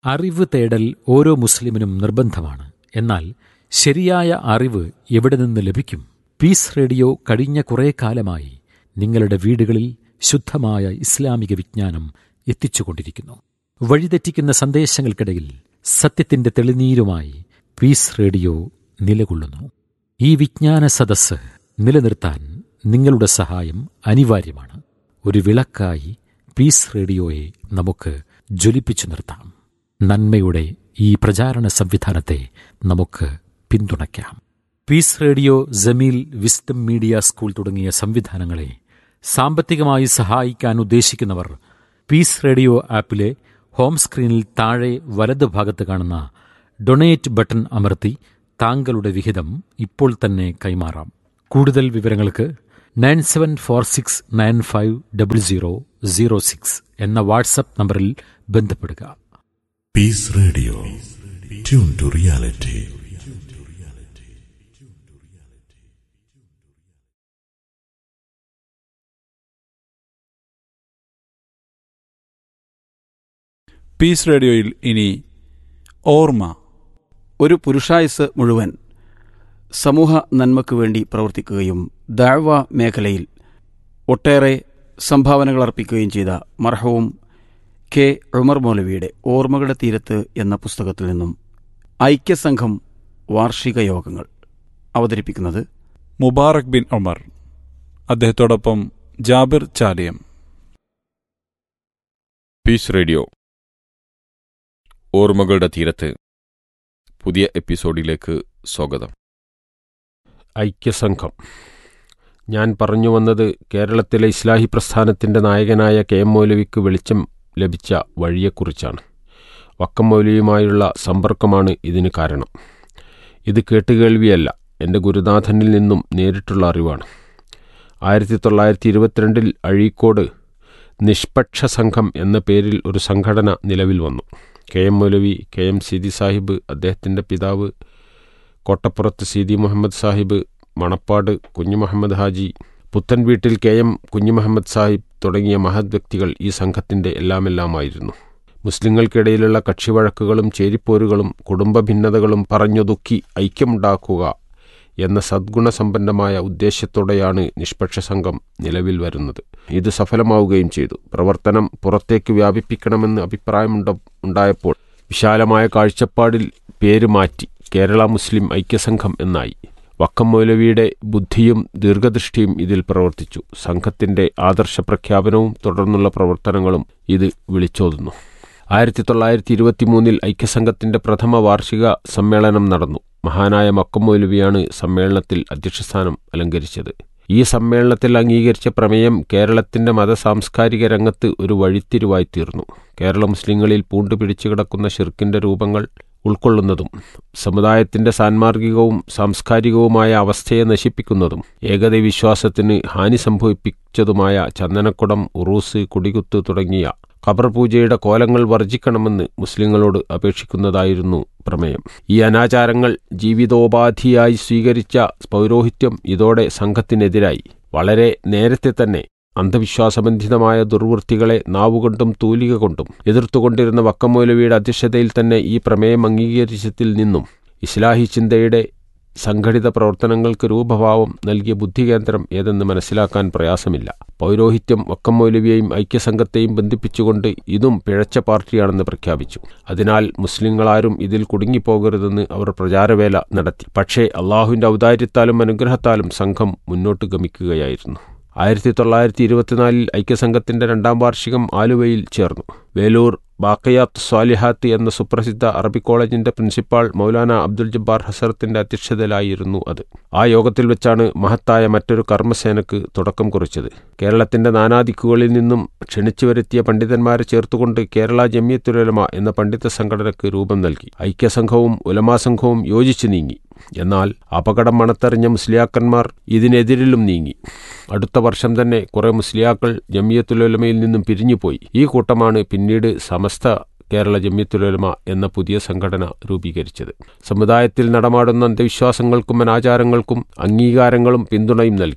അറിവ് തേടൽ ഓരോ മുസ്ലിമിനും നിർബന്ധമാണ് എന്നാൽ ശരിയായ അറിവ് എവിടെ നിന്ന് ലഭിക്കും പീസ് റേഡിയോ കഴിഞ്ഞ കുറേ കാലമായി നിങ്ങളുടെ വീടുകളിൽ ശുദ്ധമായ ഇസ്ലാമിക വിജ്ഞാനം എത്തിച്ചുകൊണ്ടിരിക്കുന്നു വഴിതെറ്റിക്കുന്ന സന്ദേശങ്ങൾക്കിടയിൽ സത്യത്തിന്റെ തെളിനീരുമായി പീസ് റേഡിയോ നിലകൊള്ളുന്നു ഈ വിജ്ഞാന സദസ്സ് നിലനിർത്താൻ നിങ്ങളുടെ സഹായം അനിവാര്യമാണ് ഒരു വിളക്കായി പീസ് റേഡിയോയെ നമുക്ക് ജ്വലിപ്പിച്ചു നിർത്താം നന്മയുടെ ഈ പ്രചാരണ സംവിധാനത്തെ നമുക്ക് പിന്തുണയ്ക്കാം peace radio Jameel wisdom media school തുടങ്ങിയ സംവിധാനങ്ങളെ സാമ്പത്തികമായി സഹായിക്കാൻ ഉദ്ദേശിക്കുന്നവർ പീസ് റേഡിയോ ആപ്പിലെ ഹോം സ്ക്രീനിൽ താഴെ വലത് ഭാഗത്ത് കാണുന്ന ഡൊണേറ്റ് ബട്ടൺ അമർത്തി താങ്കളുടെ വിഹിതം ഇപ്പോൾ തന്നെ കൈമാറാം കൂടുതൽ വിവരങ്ങൾക്ക് nine seven four six nine five double zero zero six എന്ന വാട്സപ്പ് നമ്പറിൽ ബന്ധപ്പെടുക Peace Radio. Tune to reality. Peace റേഡിയോയിൽ ഇനി ഓർമ്മ ഒരു പുരുഷായുസ് മുഴുവൻ സമൂഹ നന്മയ്ക്കു വേണ്ടി പ്രവർത്തിക്കുകയും ദാഴ്വ മേഖലയിൽ ഒട്ടേറെ സംഭാവനകൾ അർപ്പിക്കുകയും ചെയ്ത മർഹവും കെ ഉമർ മൗലവിയുടെ ഓർമ്മകളുടെ തീരത്ത് എന്ന പുസ്തകത്തിൽ നിന്നും ഐക്യസംഘം വാർഷിക യോഗങ്ങൾ അവതരിപ്പിക്കുന്നത് മുബാറക് ബിൻ ഉമർ അദ്ദേഹത്തോടൊപ്പം ജാബിർ ചാലിയം പീസ് റേഡിയോ ഓർമ്മകളുടെ തീരത്ത് പുതിയ എപ്പിസോഡിലേക്ക് സ്വാഗതം ഐക്യസംഘം ഞാൻ പറഞ്ഞു വന്നത് കേരളത്തിലെ ഇസ്ലാഹി പ്രസ്ഥാനത്തിൻ്റെ നായകനായ കെ എം മൗലവിക്ക് വെളിച്ചം ലഭിച്ച വഴിയെക്കുറിച്ചാണ് വക്കം മൗലവിയുമായുള്ള സമ്പർക്കമാണ് ഇതിന് കാരണം ഇത് കേട്ടുകേൾവിയല്ല എൻ്റെ ഗുരുനാഥനിൽ നിന്നും നേരിട്ടുള്ള അറിവാണ് ആയിരത്തി തൊള്ളായിരത്തി ഇരുപത്തിരണ്ടിൽ അഴീക്കോട് നിഷ്പക്ഷ സംഘം എന്ന പേരിൽ ഒരു സംഘടന നിലവിൽ വന്നു K M Moulavi K M Seethi Sahib അദ്ദേഹത്തിൻ്റെ പിതാവ് കോട്ടപ്പുറത്ത് സീതി മുഹമ്മദ് സാഹിബ് മണപ്പാട് കുഞ്ഞു മുഹമ്മദ് ഹാജി പുത്തൻ വീട്ടിൽ കെ എം കുഞ്ഞു മുഹമ്മദ് സാഹിബ് തുടങ്ങിയ മഹത് വ്യക്തികൾ ഈ സംഘത്തിൻ്റെ എല്ലാമെല്ലാമായിരുന്നു മുസ്ലിങ്ങൾക്കിടയിലുള്ള കക്ഷിവഴക്കുകളും ചേരിപ്പോരുകളും കുടുംബ ഭിന്നതകളും പറഞ്ഞൊതുക്കി ഐക്യമുണ്ടാക്കുക എന്ന സദ്ഗുണസമ്പന്നമായ ഉദ്ദേശ്യത്തോടെയാണ് നിഷ്പക്ഷ സംഘം നിലവിൽ വരുന്നത് ഇത് സഫലമാവുകയും ചെയ്തു പ്രവർത്തനം പുറത്തേക്ക് വ്യാപിപ്പിക്കണമെന്ന് അഭിപ്രായമുണ്ട ഉണ്ടായപ്പോൾ വിശാലമായ കാഴ്ചപ്പാടിൽ പേര് മാറ്റി കേരള മുസ്ലിം ഐക്യസംഘം എന്നായി വക്കം മൗലവിയുടെ ബുദ്ധിയും ദീർഘദൃഷ്ടിയും ഇതിൽ പ്രവർത്തിച്ചു സംഘത്തിന്റെ ആദർശ പ്രഖ്യാപനവും തുടർന്നുള്ള പ്രവർത്തനങ്ങളും ഇത് വിളിച്ചോതുന്നു ആയിരത്തി തൊള്ളായിരത്തി ഇരുപത്തിമൂന്നിൽ ഐക്യസംഘത്തിന്റെ പ്രഥമ വാർഷിക സമ്മേളനം നടന്നു മഹാനായ മക്കം മൗലവിയാണ് സമ്മേളനത്തിൽ അധ്യക്ഷസ്ഥാനം അലങ്കരിച്ചത് ഈ സമ്മേളനത്തിൽ അംഗീകരിച്ച പ്രമേയം കേരളത്തിന്റെ മതസാംസ്കാരിക രംഗത്ത് ഒരു വഴിത്തിരിവായി തീർന്നു കേരള മുസ്ലിങ്ങളിൽ പൂണ്ടു പിടിച്ചു കിടക്കുന്ന ഷിർക്കിന്റെ രൂപങ്ങൾ ഉൾക്കൊള്ളുന്നതും സമുദായത്തിന്റെ സാൻമാർഗികവും സാംസ്കാരികവുമായ അവസ്ഥയെ നശിപ്പിക്കുന്നതും ഏകദൈവിശ്വാസത്തിന് ഹാനി സംഭവിപ്പിച്ചതുമായ ചന്ദനക്കുടം ഉറൂസ് കുടികുത്ത് തുടങ്ങിയ ഖബർ പൂജയുടെ കോലങ്ങൾ വർജിക്കണമെന്ന് മുസ്ലിങ്ങളോട് അപേക്ഷിക്കുന്നതായിരുന്നു പ്രമേയം ഈ അനാചാരങ്ങൾ ജീവിതോപാധിയായി സ്വീകരിച്ച പൗരോഹിത്യം ഇതോടെ സംഘത്തിനെതിരായി വളരെ നേരത്തെ തന്നെ അന്ധവിശ്വാസബന്ധിതമായ ദുർവൃത്തികളെ നാവുകൊണ്ടും തൂലിക കൊണ്ടും എതിർത്തുകൊണ്ടിരുന്ന വക്കമൗലവിയുടെ അധ്യക്ഷതയിൽ തന്നെ ഈ പ്രമേയം അംഗീകരിച്ചതിൽ നിന്നും ഇസ്ലാഹി ചിന്തയുടെ സംഘടിത പ്രവർത്തനങ്ങൾക്ക് രൂപഭാവം നൽകിയ ബുദ്ധികേന്ദ്രം ഏതെന്ന് മനസ്സിലാക്കാൻ പ്രയാസമില്ല പൗരോഹിത്യം വക്കം മൗലവിയെയും ഐക്യസംഘത്തെയും ബന്ധിപ്പിച്ചുകൊണ്ട് ഇതും പിഴച്ച പാർട്ടിയാണെന്ന് പ്രഖ്യാപിച്ചു അതിനാൽ മുസ്ലിങ്ങളാരും ഇതിൽ കുടുങ്ങിപ്പോകരുതെന്ന് അവർ പ്രചാരവേല നടത്തി പക്ഷേ അള്ളാഹുവിന്റെ ഔദാര്യത്താലും അനുഗ്രഹത്താലും സംഘം മുന്നോട്ട് ഗമിക്കുകയായിരുന്നു ആയിരത്തി തൊള്ളായിരത്തി ഇരുപത്തിനാലിൽ ഐക്യസംഘത്തിന്റെ രണ്ടാം വാർഷികം ആലുവയിൽ ചേർന്നു വേലൂർ ബാക്കയാത്ത് സ്വാലിഹാത്ത് എന്ന സുപ്രസിദ്ധ അറബി കോളേജിന്റെ പ്രിൻസിപ്പാൾ മൗലാന അബ്ദുൽ ജബ്ബാർ ഹസറത്തിന്റെ അധ്യക്ഷതയിലായിരുന്നു അത് ആ യോഗത്തിൽ വെച്ചാണ് മഹത്തായ മറ്റൊരു കർമ്മസേനക്ക് തുടക്കം കുറിച്ചത് കേരളത്തിന്റെ നാനാദിക്കുകളിൽ നിന്നും ക്ഷണിച്ചു വരുത്തിയ പണ്ഡിതന്മാരെ ചേർത്തുകൊണ്ട് കേരള ജമിയത്തുലമ എന്ന പണ്ഡിത സംഘടനയ്ക്ക് രൂപം നൽകി ഐക്യസംഘവും ഉലമാ സംഘവും യോജിച്ചു നീങ്ങി എന്നാൽ അപകടം മണത്തറിഞ്ഞ മുസ്ലിയാക്കന്മാർ ഇതിനെതിരിലും നീങ്ങി അടുത്ത വർഷം തന്നെ കുറെ മുസ്ലിയാക്കൾ ജമിയത്തുലമയിൽ നിന്നും പിരിഞ്ഞുപോയി ഈ കൂട്ടമാണ് പിന്നീട് സമസ്ത കേരള ജമ്യത്തുലമ എന്ന പുതിയ സംഘടന രൂപീകരിച്ചത് സമുദായത്തിൽ നടമാടുന്ന അന്ധവിശ്വാസങ്ങൾക്കും അനാചാരങ്ങൾക്കും അംഗീകാരങ്ങളും പിന്തുണയും നൽകി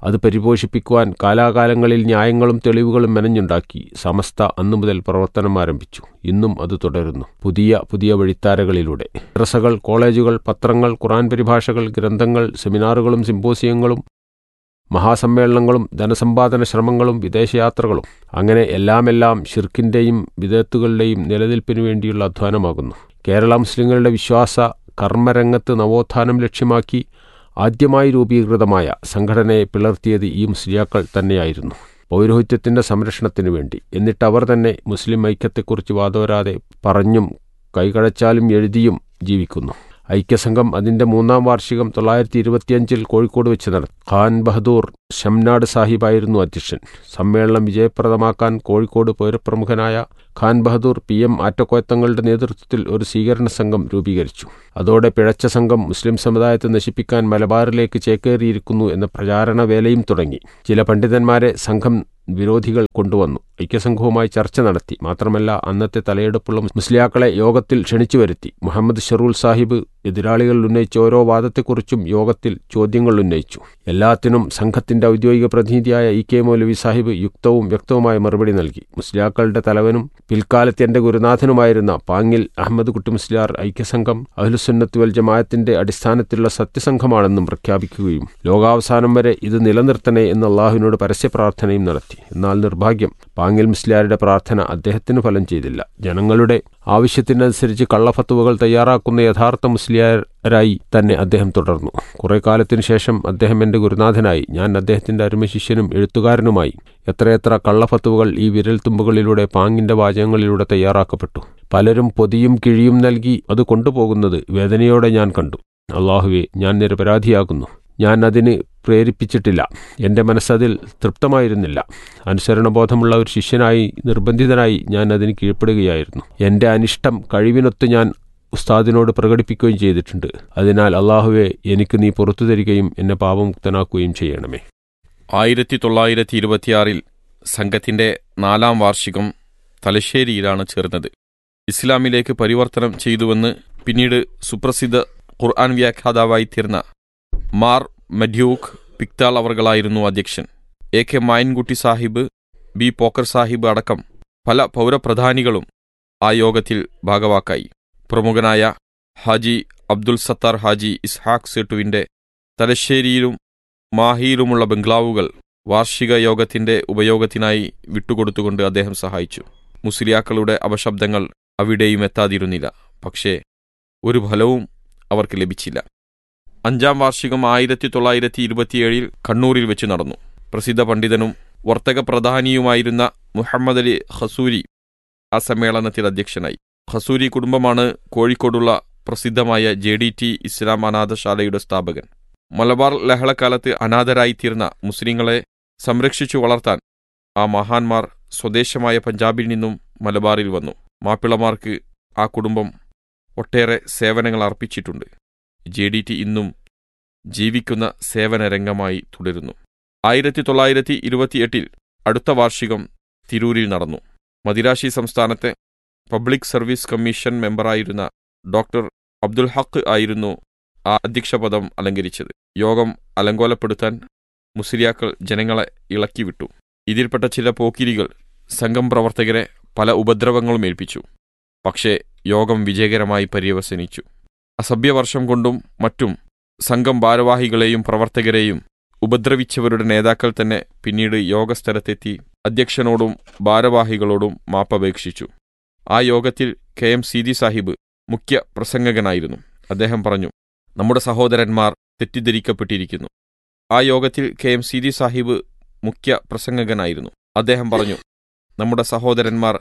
അത് പരിപോഷിപ്പിക്കുവാൻ കാലാകാലങ്ങളിൽ ന്യായങ്ങളും തെളിവുകളും മെനഞ്ഞുണ്ടാക്കി സമസ്ത അന്നു മുതൽ പ്രവർത്തനം ആരംഭിച്ചു ഇന്നും അത് തുടരുന്നു പുതിയ പുതിയ വഴിത്താരകളിലൂടെ മദ്രസകൾ കോളേജുകൾ പത്രങ്ങൾ ഖുറാൻ പരിഭാഷകൾ ഗ്രന്ഥങ്ങൾ സെമിനാറുകളും സിമ്പോസിയങ്ങളും മഹാസമ്മേളനങ്ങളും ധനസമ്പാദന ശ്രമങ്ങളും വിദേശയാത്രകളും അങ്ങനെ എല്ലാമെല്ലാം ഷിർക്കിൻ്റെയും വിദഗ്ധകളുടെയും നിലനിൽപ്പിനു വേണ്ടിയുള്ള അധ്വാനമാകുന്നു കേരള മുസ്ലിങ്ങളുടെ വിശ്വാസ കർമ്മരംഗത്ത് നവോത്ഥാനം ലക്ഷ്യമാക്കി ആദ്യമായി രൂപീകൃതമായ സംഘടനയെ പിളർത്തിയത് ഈ മുസ്ലിയാക്കൾ തന്നെയായിരുന്നു പൗരോഹിത്യത്തിന്റെ സംരക്ഷണത്തിനു വേണ്ടി എന്നിട്ട് അവർ തന്നെ മുസ്ലിം ഐക്യത്തെക്കുറിച്ച് വാദോരാതെ പറഞ്ഞും കൈകഴച്ചാലും എഴുതിയും ജീവിക്കുന്നു ഐക്യസംഘം അതിന്റെ മൂന്നാം വാർഷികം തൊള്ളായിരത്തി ഇരുപത്തിയഞ്ചിൽ കോഴിക്കോട് വെച്ച് നടത്തി ഖാൻ ബഹദൂർ ഷംനാട് സാഹിബായിരുന്നു അധ്യക്ഷൻ സമ്മേളനം വിജയപ്രദമാക്കാൻ കോഴിക്കോട് പൗരപ്രമുഖനായ ഖാൻ ബഹദൂർ പി എം ആറ്റക്കോയത്തങ്ങളുടെ നേതൃത്വത്തിൽ ഒരു സ്വീകരണ സംഘം രൂപീകരിച്ചു അതോടെ പിഴച്ച സംഘം മുസ്ലിം സമുദായത്തെ നശിപ്പിക്കാൻ മലബാറിലേക്ക് ചേക്കേറിയിരിക്കുന്നു എന്ന പ്രചാരണ വേലയും തുടങ്ങി ചില പണ്ഡിതന്മാരെ സംഘം വിരോധികൾ കൊണ്ടുവന്നു ഐക്യസംഘവുമായി ചർച്ച നടത്തി മാത്രമല്ല അന്നത്തെ തലയെടുപ്പുള്ള മുസ്ലിയാക്കളെ യോഗത്തിൽ ക്ഷണിച്ചു വരുത്തി മുഹമ്മദ് ഷറൂൽ സാഹിബ് എതിരാളികൾ ഉന്നയിച്ച ഓരോ വാദത്തെക്കുറിച്ചും യോഗത്തിൽ ചോദ്യങ്ങൾ ഉന്നയിച്ചു എല്ലാത്തിനും സംഘത്തിന്റെ ഔദ്യോഗിക പ്രതിനിധിയായ ഇ കെ മൗലവി സാഹിബ് യുക്തവും വ്യക്തവുമായ മറുപടി നൽകി മുസ്ലിയാക്കളുടെ തലവനും പിൽക്കാലത്ത് എന്റെ ഗുരുനാഥനുമായിരുന്ന പാങ്ങിൽ അഹമ്മദ് കുട്ടി മുസ്ലിയാർ ഐക്യസംഘം അഹ്ലുസുന്നത്ത് വൽ ജമാഅത്തിന്റെ അടിസ്ഥാനത്തിലുള്ള സത്യസംഘമാണെന്നും പ്രഖ്യാപിക്കുകയും ലോകാവസാനം വരെ ഇത് നിലനിർത്തണേ എന്ന് അള്ളാഹുവിനോട് പരസ്യ പ്രാർത്ഥനയും നടത്തി എന്നാൽ നിർഭാഗ്യം പാങ്ങിൽ മുസ്ലിയാരുടെ പ്രാർത്ഥന അദ്ദേഹത്തിന് ഫലം ചെയ്തില്ല ജനങ്ങളുടെ ആവശ്യത്തിനനുസരിച്ച് കള്ളഫത്തുവകൾ തയ്യാറാക്കുന്ന യഥാർത്ഥ മുസ്ലിയാരായി തന്നെ അദ്ദേഹം തുടർന്നു കുറെ കാലത്തിനു ശേഷം അദ്ദേഹം എന്റെ ഗുരുനാഥനായി ഞാൻ അദ്ദേഹത്തിന്റെ അരുമ ശിഷ്യനും എഴുത്തുകാരനുമായി എത്രയെത്ര കള്ളഫത്തുവകൾ ഈ വിരൽത്തുമ്പുകളിലൂടെ പാങ്ങിന്റെ വാചകങ്ങളിലൂടെ തയ്യാറാക്കപ്പെട്ടു പലരും പൊതിയും കിഴിയും നൽകി അത് കൊണ്ടുപോകുന്നത് വേദനയോടെ ഞാൻ കണ്ടു അള്ളാഹുവെ ഞാൻ നിരപരാധിയാകുന്നു ഞാൻ അതിന് പ്രേരിപ്പിച്ചിട്ടില്ല എൻ്റെ മനസ്സതിൽ തൃപ്തമായിരുന്നില്ല അനുസരണബോധമുള്ള ഒരു ശിഷ്യനായി നിർബന്ധിതനായി ഞാൻ അതിന് കീഴ്പ്പെടുകയായിരുന്നു എൻ്റെ അനിഷ്ടം കഴിവിനൊത്ത് ഞാൻ ഉസ്താദിനോട് പ്രകടിപ്പിക്കുകയും ചെയ്തിട്ടുണ്ട് അതിനാൽ അള്ളാഹുവെ എനിക്ക് നീ പുറത്തു തരികയും എന്നെ പാപമുക്തനാക്കുകയും ചെയ്യണമേ ആയിരത്തി തൊള്ളായിരത്തി ഇരുപത്തിയാറിൽ സംഘത്തിന്റെ നാലാം വാർഷികം തലശ്ശേരിയിലാണ് ചേർന്നത് ഇസ്ലാമിലേക്ക് പരിവർത്തനം ചെയ്തുവെന്ന് പിന്നീട് സുപ്രസിദ്ധ ഖുർആൻ വ്യാഖ്യാതാവായി തീർന്ന മാർ മഡ്യൂക്ക് പിക്താൾ അവർകളായിരുന്നു അധ്യക്ഷൻ A K Mayankutty Sahib B Pocker Sahib അടക്കം പല പൗരപ്രധാനികളും ആ യോഗത്തിൽ ഭാഗവാക്കായി പ്രമുഖനായ ഹാജി അബ്ദുൽ സത്താർ ഹാജി ഇസ്ഹാഖ് സേട്ടുവിന്റെ തലശ്ശേരിയിലും മാഹിയിലുമുള്ള ബംഗ്ലാവുകൾ വാർഷിക യോഗത്തിന്റെ ഉപയോഗത്തിനായി വിട്ടുകൊടുത്തുകൊണ്ട് അദ്ദേഹം സഹായിച്ചു മുസ്ലിയാക്കളുടെ അപശബ്ദങ്ങൾ അവിടെയും എത്താതിരുന്നില്ല പക്ഷേ ഒരു ഫലവും അവർക്ക് ലഭിച്ചില്ല അഞ്ചാം വാർഷികം ആയിരത്തി തൊള്ളായിരത്തി ഇരുപത്തിയേഴിൽ കണ്ണൂരിൽ വെച്ച് നടന്നു പ്രസിദ്ധ പണ്ഡിതനും വർത്തക പ്രധാനിയുമായിരുന്ന മുഹമ്മദ് അലി ഖസൂരി ആ സമ്മേളനത്തിൽ അധ്യക്ഷനായി ഖസൂരി കുടുംബമാണ് കോഴിക്കോടുള്ള പ്രസിദ്ധമായ ജെ ഡി ടി ഇസ്ലാം അനാഥശാലയുടെ സ്ഥാപകൻ മലബാർ ലഹളക്കാലത്ത് അനാഥരായിത്തീർന്ന മുസ്ലിങ്ങളെ സംരക്ഷിച്ചു വളർത്താൻ ആ മഹാന്മാർ സ്വദേശമായ പഞ്ചാബിൽ നിന്നും മലബാറിൽ വന്നു മാപ്പിളമാർക്ക് ആ കുടുംബം ഒട്ടേറെ സേവനങ്ങൾ അർപ്പിച്ചിട്ടുണ്ട് ജെ ഡി ടി ഇന്നും ജീവിക്കുന്ന സേവന രംഗമായി തുടരുന്നു ആയിരത്തി തൊള്ളായിരത്തി ഇരുപത്തിയെട്ടിൽ അടുത്ത വാർഷികം തിരൂരിൽ നടന്നു മദിരാശി സംസ്ഥാനത്തെ പബ്ലിക് സർവീസ് കമ്മീഷൻ മെമ്പറായിരുന്ന ഡോക്ടർ അബ്ദുൽ ഹക്ക് ആയിരുന്നു ആ അധ്യക്ഷപദം അലങ്കരിച്ചത് യോഗം അലങ്കോലപ്പെടുത്താൻ മുസ്ലിയാക്കൾ ജനങ്ങളെ ഇളക്കിവിട്ടു ഇതിൽപ്പെട്ട ചില പോക്കിരികൾ സംഘം പ്രവർത്തകരെ പല ഉപദ്രവങ്ങളും ഏൽപ്പിച്ചു പക്ഷേ യോഗം വിജയകരമായി പര്യവസനിച്ചു അസഭ്യവർഷം കൊണ്ടും മറ്റും സംഘം ഭാരവാഹികളെയും പ്രവർത്തകരെയും ഉപദ്രവിച്ചവരുടെ നേതാക്കൾ തന്നെ പിന്നീട് യോഗസ്ഥലത്തെത്തി അധ്യക്ഷനോടും ഭാരവാഹികളോടും മാപ്പപേക്ഷിച്ചു ആ യോഗത്തിൽ കെ എം സീതി സാഹിബ് മുഖ്യ പ്രസംഗകനായിരുന്നു അദ്ദേഹം പറഞ്ഞു നമ്മുടെ സഹോദരന്മാർ തെറ്റിദ്ധരിക്കപ്പെട്ടിരിക്കുന്നു ആ യോഗത്തിൽ കെ എം സീതി സാഹിബ് മുഖ്യ പ്രസംഗകനായിരുന്നു അദ്ദേഹം പറഞ്ഞു നമ്മുടെ സഹോദരന്മാർ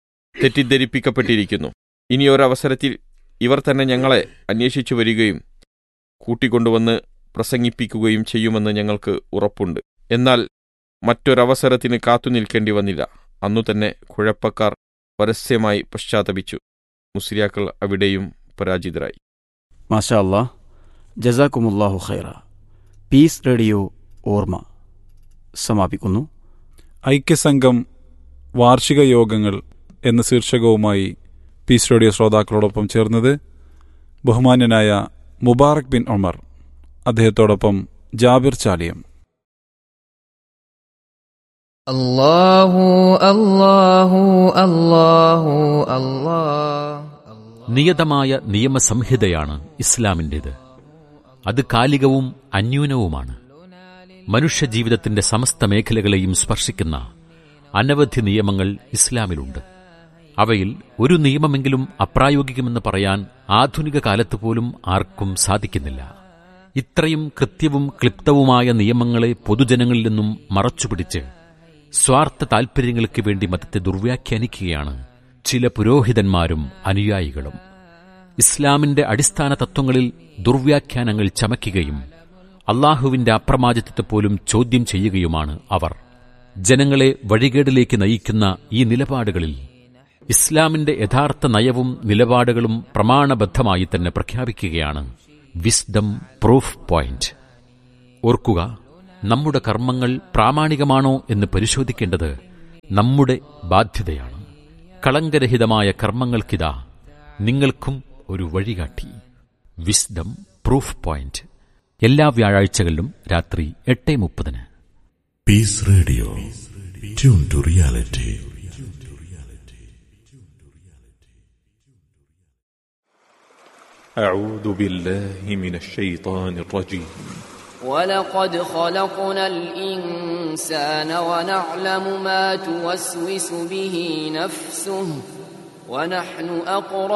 തെറ്റിദ്ധരിപ്പിക്കപ്പെട്ടിരിക്കുന്നു ഇനിയൊരവസരത്തിൽ ഇവർ തന്നെ ഞങ്ങളെ അന്വേഷിച്ചു വരികയും കൂട്ടിക്കൊണ്ടുവന്ന് പ്രസംഗിപ്പിക്കുകയും ചെയ്യുമെന്ന് ഞങ്ങൾക്ക് ഉറപ്പുണ്ട് എന്നാൽ മറ്റൊരവസരത്തിന് കാത്തുനിൽക്കേണ്ടി വന്നില്ല അന്നു തന്നെ കുഴപ്പക്കാർ പരസ്യമായി പശ്ചാത്തപിച്ചു മുസ്ലിയാക്കൾ അവിടെയും പരാജിതരായി മാഷാ അല്ലാ ജസാക്കുമുല്ലാഹു ഖൈറ പീസ് റേഡിയോ ഓർമ്മ സമാപിക്കുന്നു ഐക്യസംഘം വാർഷിക യോഗങ്ങൾ എന്ന ശീർഷകവുമായി പീസ് റേഡിയോ ശ്രോതാക്കളോടൊപ്പം ചേർന്നത് ബഹുമാന്യനായ മുബാറക് ബിൻ ഒമർ അദ്ദേഹത്തോടൊപ്പം ജാബിർ ചാലിയം الله الله الله الله നിയതമായ നിയമസംഹിതയാണ് ഇസ്ലാമിൻ്റേത് അത് കാലികവും അന്യൂനവുമാണ് മനുഷ്യജീവിതത്തിന്റെ സമസ്ത മേഖലകളെയും സ്പർശിക്കുന്ന അനവധി നിയമങ്ങൾ ഇസ്ലാമിലുണ്ട് അവയിൽ ഒരു നിയമമെങ്കിലും അപ്രായോഗികമെന്ന് പറയാൻ ആധുനിക കാലത്ത് പോലും ആർക്കും സാധിക്കുന്നില്ല ഇത്രയും കൃത്യവും ക്ലിപ്തവുമായ നിയമങ്ങളെ പൊതുജനങ്ങളിൽ നിന്നും മറച്ചുപിടിച്ച് സ്വാർത്ഥ താൽപര്യങ്ങൾക്ക് വേണ്ടി മതത്തെ ദുർവ്യാഖ്യാനിക്കുകയാണ് ചില പുരോഹിതന്മാരും അനുയായികളും ഇസ്ലാമിന്റെ അടിസ്ഥാന തത്വങ്ങളിൽ ദുർവ്യാഖ്യാനങ്ങൾ ചമയ്ക്കുകയും അള്ളാഹുവിന്റെ അപ്രമാദിത്വത്തെ പോലും ചോദ്യം ചെയ്യുകയുമാണ് അവർ ജനങ്ങളെ വഴികേടിലേക്ക് നയിക്കുന്ന ഈ നിലപാടുകളിൽ ഇസ്ലാമിന്റെ യഥാർത്ഥ നയവും നിലപാടുകളും പ്രമാണബദ്ധമായി തന്നെ പ്രഖ്യാപിക്കുകയാണ് വിസ്ഡം പ്രൂഫ് പോയിന്റ് ഓർക്കുക നമ്മുടെ കർമ്മങ്ങൾ പ്രാമാണികമാണോ എന്ന് പരിശോധിക്കേണ്ടത് നമ്മുടെ ബാധ്യതയാണ് കളങ്കരഹിതമായ കർമ്മങ്ങൾക്കിതാ നിങ്ങൾക്കും ഒരു വഴികാട്ടി വിസ്ഡം പ്രൂഫ് പോയിന്റ് എല്ലാ വ്യാഴാഴ്ചകളിലും രാത്രി എട്ട് മുപ്പതിന് Peace Radio. Tune to reality. أعوذ بالله من الشيطان الرجيم ولقد خلقنا الإنسان ونعلم ما توسوس به نفسه ونحن أقرب